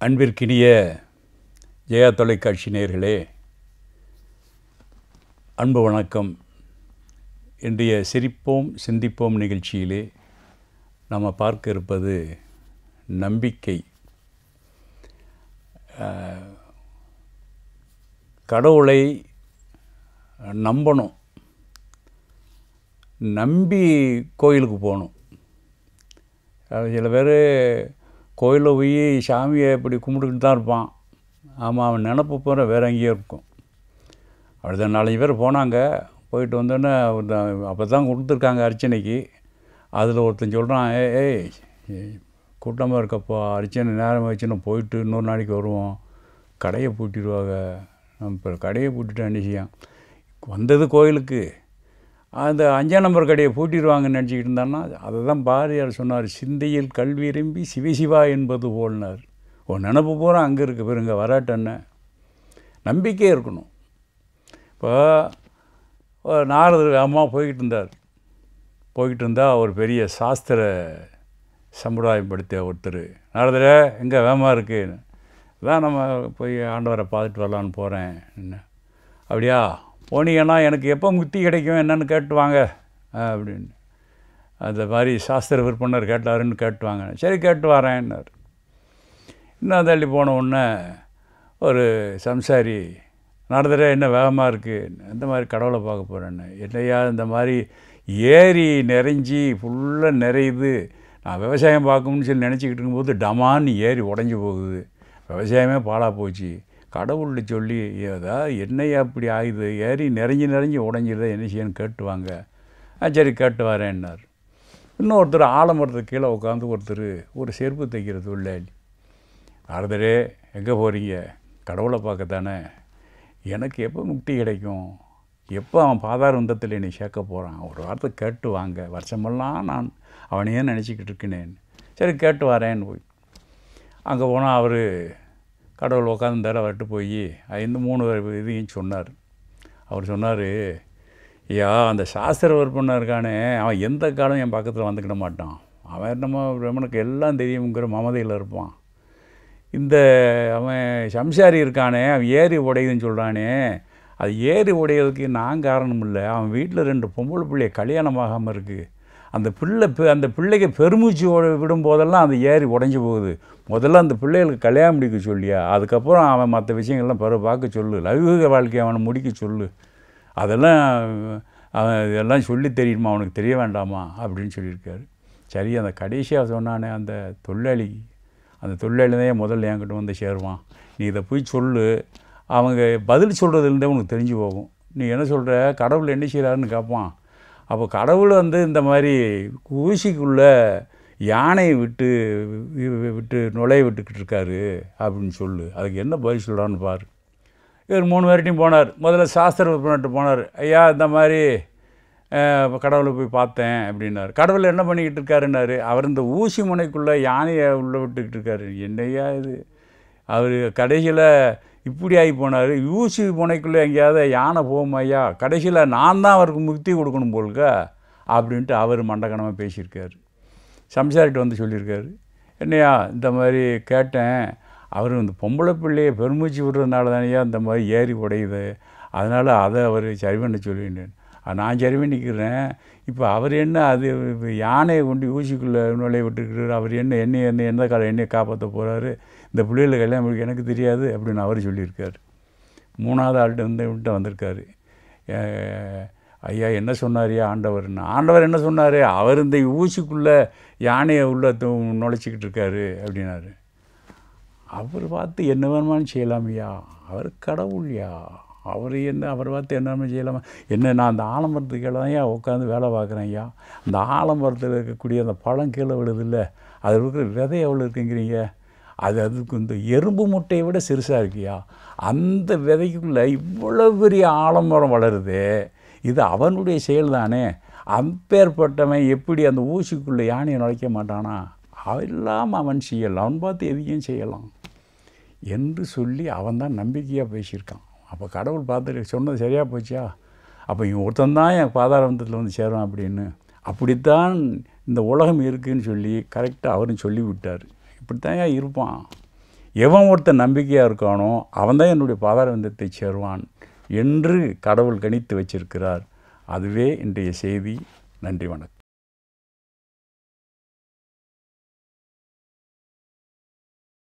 அன்பிற்கினிய ஜெயா தொலைக்காட்சி நேயர்களே அன்பு வணக்கம் இன்றைய சிரிப்போம் சிந்திப்போம் நிகழ்ச்சியிலே நாம் பார்க்க இருப்பது நம்பிக்கை அஹ், கடவுளை நம்பணும் நம்பி கோயிலுக்கு போகணும் அது சில பேர் கோயிலில் போய் சாமியை இப்படி கும்பிட்டுக்கிட்டு தான் இருப்பான் ஆமாம் அவன் நினப்பு போகிற வேற எங்கேயோ இருக்கும் அடுத்த நாலஞ்சு பேர் போனாங்க போயிட்டு வந்தோடனே அப்போ தான் கொடுத்துருக்காங்க அர்ச்சனைக்கு அதில் ஒருத்தன் சொல்கிறான் ஏ ஏய் கூட்டமாக இருக்கப்போ அர்ச்சனை நேரம் வச்சுன்னு போயிட்டு இன்னொரு நாளைக்கு வருவோம் கடையை பூட்டிடுவாங்க நம்ம இப்போ கடையை பூட்டிட்டு என்ன செய்யும் வந்தது கோயிலுக்கு அந்த அஞ்சாம் நம்பர் கடையை பூட்டிடுவாங்கன்னு நினச்சிக்கிட்டு இருந்தான்னா அதை தான் பாரதியார் சொன்னார் சிந்தையில் கல்வி விரும்பி சிவசிவா என்பது போல்னார் உன் நினப்பு பூரா அங்கே இருக்கு பாருங்க வராட்டன்னு நம்பிக்கை இருக்கணும் இப்போ ஒரு நாரதர் அம்மா போய்கிட்டு இருந்தார் போய்கிட்டு இருந்தால் ஒரு பெரிய சாஸ்திர சமுதாயப்படுத்திய ஒருத்தர் நாரதரே எங்கே வேகமாக இருக்குது தான் நம்ம போய் ஆண்டவரை பார்த்துட்டு வரலான்னு போகிறேன் என்ன அப்படியா போனீங்கன்னா எனக்கு எப்போ முக்தி கிடைக்கும் என்னன்னு கேட்டு வாங்க அப்படின்னு அந்த மாதிரி சாஸ்திர விற்பனர் கேட்டாருன்னு கேட்டு வாங்க சரி கேட்டு வரேன்னார் இன்னும் தள்ளி போன உடனே ஒரு சம்சாரி நடந்துற என்ன வேகமாக இருக்குது இந்த மாதிரி கடவுளை பார்க்க போகிறேன்னு என்னையா இந்த மாதிரி ஏரி நிறைஞ்சி ஃபுல்லாக நிறையுது நான் விவசாயம் பார்க்கணும்னு சொல்லி நினச்சிக்கிட்டு இருக்கும்போது டமான்னு ஏரி உடஞ்சி போகுது விவசாயமே பாழாக போச்சு கடவுள்கிட்ட சொல்லி ஏதா என்னையா அப்படி ஆகுது ஏரி நிறைஞ்சி நிறைஞ்சி உடஞ்சிருதா என்ன செய்யணும் கேட்டு வாங்க ஆ சரி கேட்டு வரேன்னார் இன்னொருத்தர் ஆலமரத்துக்கு கீழே உட்காந்து ஒருத்தர் ஒரு செருப்பு தைக்கிற தொழிலாளி ஆறுதரே எங்கே போகிறீங்க கடவுளை பார்க்கத்தானே எனக்கு எப்போ முக்தி கிடைக்கும் எப்போ அவன் பாதார வந்தத்தில் என்னை சேர்க்க போகிறான் ஒரு வார்த்தை கேட்டு வாங்க வருஷமெல்லாம் நான் அவனையே நினச்சிக்கிட்டு இருக்கேனேன் சரி கேட்டு வரேன்னு போய் அங்கே போனால் அவர் கடவுள் உட்காந்துருந்தார் அவர்கிட்ட போய் இந்த மூணு இதையும் சொன்னார் அவர் சொன்னார் ஐயா அந்த சாஸ்திர விற்பனை இருக்கானே அவன் எந்த காலம் என் பக்கத்தில் வந்துக்கிட மாட்டான் அவன் என்னமோ ரமனுக்கு எல்லாம் தெரியுங்கிற மமதையில் இருப்பான் இந்த அவன் சம்சாரி இருக்கானே அவன் ஏரி உடையுதுன்னு சொல்கிறானே அது ஏரி உடையதுக்கு நான் காரணம் இல்லை அவன் வீட்டில் ரெண்டு பொம்பளை பிள்ளைய கல்யாணம் ஆகாமல் இருக்குது அந்த பிள்ளை பெ- அந்த பிள்ளைக்கு பெருமூச்சு ஓட- விடும் போதெல்லாம் அந்த ஏரி உடஞ்சி போகுது முதல்ல அந்த பிள்ளைகளுக்கு கல்யாணம் முடிக்க சொல்லியா அதுக்கப்புறம் அவன் மற்ற விஷயங்கள்லாம் பிறகு பார்க்க சொல்லு லௌகிக வாழ்க்கையை அவனை முடிக்க சொல்லு அதெல்லாம் அவன் இதெல்லாம் சொல்லி தெரியுமா அவனுக்கு தெரிய வேண்டாமா அப்படின்னு சொல்லியிருக்காரு சரி அந்த கடைசியாக சொன்னானே அந்த தொழிலாளி அந்த தொழிலாளி தான் முதல்ல என்கிட்ட வந்து சேருவான் நீ இதை போய் சொல்லு அவங்க பதில் சொல்கிறதுலேருந்தே உனக்கு தெரிஞ்சு போகும் நீ என்ன சொல்கிற கடவுள் என்ன செய்கிறாருன்னு கேட்பான் அப்போ கடவுள் வந்து இந்த மாதிரி ஊசிக்குள்ளே யானையை விட்டு வி- வி- விட்டு நுழைய விட்டுக்கிட்டு இருக்காரு அப்படின்னு சொல்லு அதுக்கு என்ன பதில் சொல்கிறான்னு பாரு இவர் மூணு பேர்ட்டையும் போனார் முதல்ல சாஸ்திர விற்பனர்கிட்ட போனார் ஐயா இந்த மாதிரி அஹ், கடவுளை போய் பார்த்தேன் அப்படின்னார் கடவுள் என்ன பண்ணிக்கிட்டு இருக்காருன்னாரு அவர் இந்த ஊசி முனைக்குள்ளே யானையை உள்ளே விட்டுக்கிட்டு இருக்காரு என்னையா இது அவர் கடைசியில் இப்படி ஆகி போனார் ஊசி முனைக்குள்ளே எங்கேயாவது யானை போகும் ஐயா கடைசியில் நான் தான் அவருக்கு முக்தி கொடுக்கணும் போலுக்க அப்படின்ட்டு அவர் மண்டகனமாக பேசியிருக்காரு சம்சாரிட்ட வந்து சொல்லியிருக்காரு என்னையா இந்த மாதிரி கேட்டேன் அவர் இந்த பொம்பளை பிள்ளையை பெருமூச்சு விடுறதுனால தானேயா இந்த மாதிரி ஏறி உடையுது அதனால் அதை அவர் சரி பண்ண சொல்லிட்டேன் நான் சரி பண்ணிக்கிறேன் இப்போ அவர் என்ன அது இப்ப யானையை கொண்டு ஊசிக்குள்ளே நுழைய விட்டுருக்கிறார் அவர் என்ன என்ன என்ன எந்த காலம் என்னையை காப்பாற்ற போகிறாரு இந்த பிள்ளைகளை கல்யாணம் முடிக்க எனக்கு தெரியாது அப்படின்னு அவர் சொல்லியிருக்காரு மூணாவது ஆள்கிட்ட வந்து விட்டு வந்திருக்காரு அஹ், ஐயா என்ன சொன்னாரியா ஆண்டவர்னு ஆண்டவர் என்ன சொன்னார் அவர் இந்த ஊசிக்குள்ளே யானையை உள்ள து- நுழைச்சிக்கிட்டு இருக்காரு அப்படின்னாரு அவர் பார்த்து என்ன வேணுமான்னு செய்யலாமையா அவர் கடவுள்யா அவர் என்ன அவர் பார்த்து என்ன வேணுமா செய்யலாமா என்ன நான் அந்த ஆலமரத்துக்கு கீழே தான் ஏன் உட்காந்து வேலை பார்க்குறேன் ஐயா அந்த ஆலமரத்தில் இருக்கக்கூடிய அந்த பழம் கீழே விழுதில்ல அது இருக்கிற விதை எவ்வளோ இருக்குங்கிறீங்க அது அதுக்கு இந்த எறும்பு முட்டையை விட சிறுசாக இருக்கியா அந்த விதைக்குள்ளே இவ்வளோ பெரிய ஆலமரம் வளருதே இது அவனுடைய செயல் தானே அப்பேற்பட்டவன் எப்படி அந்த ஊசிக்குள்ளே யானையை நுழைக்க மாட்டானா எல்லாம் அவன் செய்யலாம் அவன் பார்த்து எதையும் செய்யலாம் என்று சொல்லி அவன் தான் நம்பிக்கையாக பேசியிருக்கான் அப்போ கடவுள் பார்த்துட்டு சொன்னது சரியாக போச்சா அப்போ இவன் ஒருத்தன் தான் என் பாதாரந்தத்தில் வந்து சேருவான் அப்படின்னு அப்படித்தான் இந்த உலகம் இருக்குன்னு சொல்லி கரெக்டாக அவரும் சொல்லி விட்டார் இப்படித்தான் இருப்பான் எவன் ஒருத்தன் நம்பிக்கையாக இருக்கானோ அவன்தான் என்னுடைய பாதாரவிந்தத்தை சேருவான் என்று கடவுள் கணித்து வச்சிருக்கிறார் அதுவே இன்றைய செய்தி நன்றி வணக்கம்